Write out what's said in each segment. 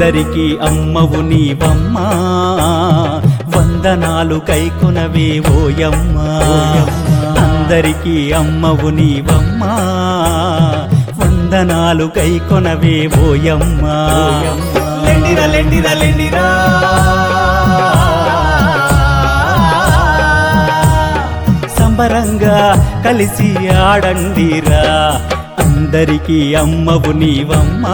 అందరికీ అమ్మవు నీవమ్మా వందనాలు కైకొనవే ఓయమ్మా అందరికీ అమ్మవు నీవమ్మా వందనాలు కైకొనవే ఓయమ్మా లెండిరా లెండిరా లెండిరా సంబరంగా కలిసి ఆడండిరా అందరికీ అమ్మవు నీవమ్మా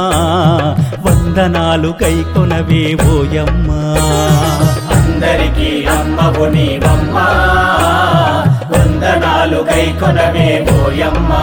వందనాలు కైకొనవే ఓయమ్మా అందరికీ అమ్మవు నీవమ్మా వందనాలు కైకొనవే పోయమ్మా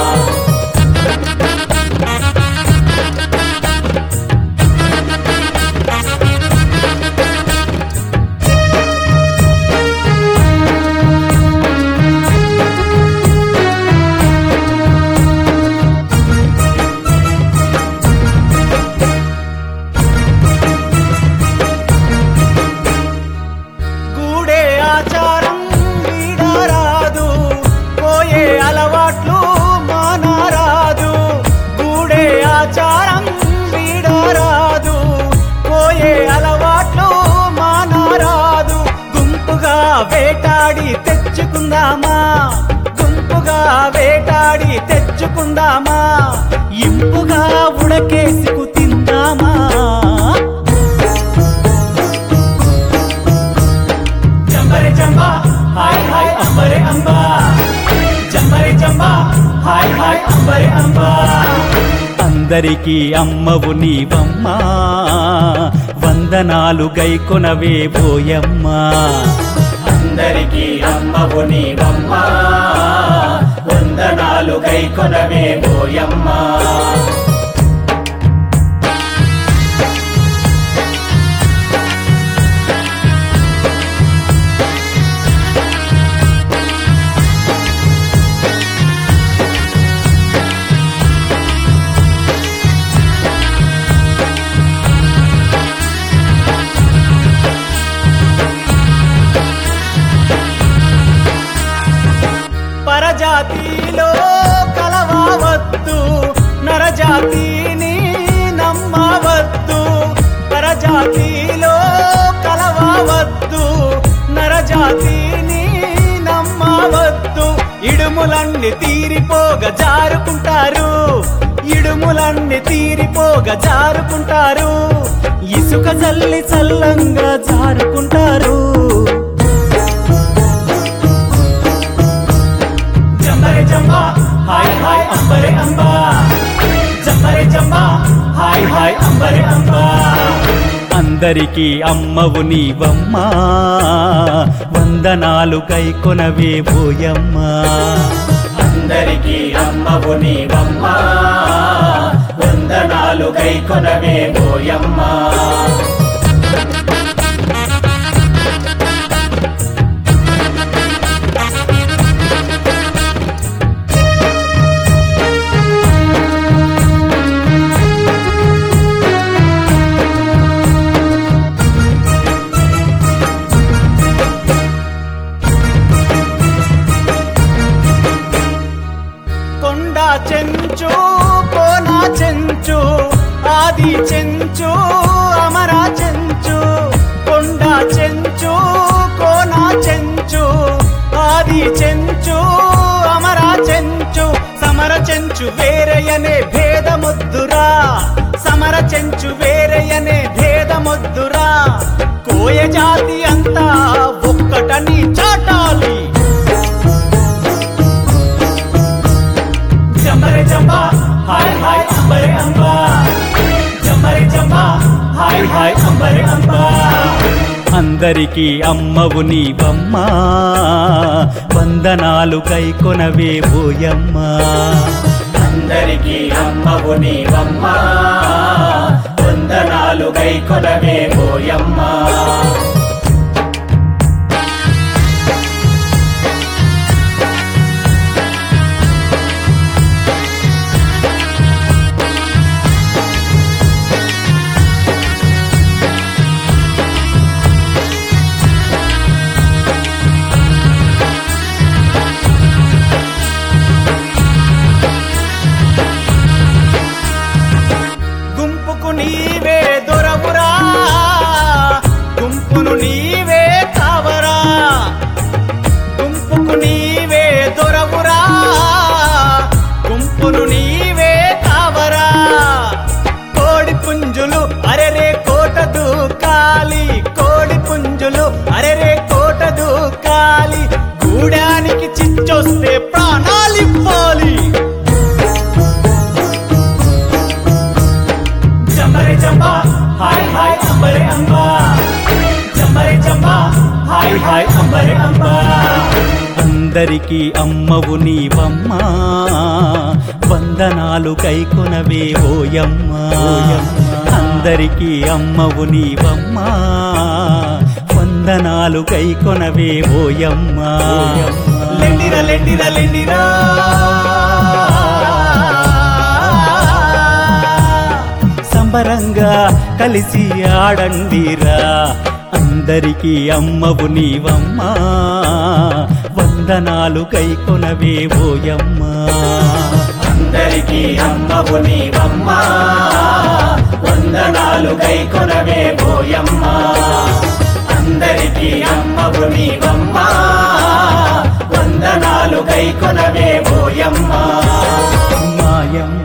గూడే ఆచారం వీడరాదు పోయే అలవాట్లు మానరాదు గూడే ఆచారం వీడరాదు పోయే అలవాట్లు మానరాదు గుంపుగా వేటాడి తెచ్చుకుందామా గుంపుగా వేటాడి తెచ్చుకుందామా ఇంపుగా ఉడకేసుకు తిందామా జంబరే జంబా హాయ్ హాయ్ అంబరే అంబా జంబరే జంబా హాయ్ హాయ్ అంబరే అంబా అందరికీ అమ్మవు నీవమ్మా వందనాలు గైకొనవే పోయమ్మా అందరికీ అమ్మవు నీవమ్మా వందనాలు కైకొనవే పోయమ్మా పరజాతిలో కలవవద్దు నరజాతిని నమ్మవద్దు పరజాతిలో కలవవద్దు నరజాతిని నమ్మవద్దు ఇడుములన్నీ తీరిపోగ జారుకుంటారు ఇడుములన్నీ తీరిపోగ జారుకుంటారు ఇసుక జల్లి చల్లంగా జారుకుంటారు జంబరే జంబా హాయ్ హాయ్ అంబరే అంబా జంబరే జంబా హాయ్ హాయ్ అంబరే అంబా అందరికీ అమ్మవు నీవమ్మా వందనాలు కైకొనవే పోయమ్మా అందరికీ అమ్మవు నీవమ్మా వందనాలు కైకొనవే పోయమ్మా కొండ చెంచు కోన చెంచు ఆది చెంచు అమర చెంచు కొండ చెంచు కోన చెంచు ఆది చెంచు అమర చెంచు సమర చెంచు వేరయనే భేదముద్దురా సమర చెంచు వేరయనే భేదముద్దురా కోయ జాతి అంతా ఒక్కటని చాటాలి జంబరే జంబా హాయ్ హాయ్ అంబరే అంబా జంబరే జంబా హాయ్ హాయ్ అంబరే అంబా అందరికీ అమ్మవు నీవమ్మా వందనాలు కైకొనవే పోయమ్మా అందరికీ అమ్మవు నీవమ్మా వందనాలు గైకొనవే పోయమ్మా గుంపుకు నీవే అందరికీ అమ్మవు నీవమ్మా వందనాలు కైకొనవే ఓయమ్మా అందరికీ అమ్మవు నీవమ్మా వందనాలు కైకొనవే ఓయమ్మా లెండిరా లెండిరా లెండిరా సంబరంగా కలిసి ఆడండిరా అందరికీ అమ్మవు నీవమ్మా వందనాలు కైకొనవే ఓయమ్మా అందరికీ అమ్మవు నీవమ్మా వందనాలు గైకొనవే పోయమ్మా అందరికీ అమ్మవు నీవమ్మా వందనాలు గైకొనవే పోయమ్మా మాయమ్మ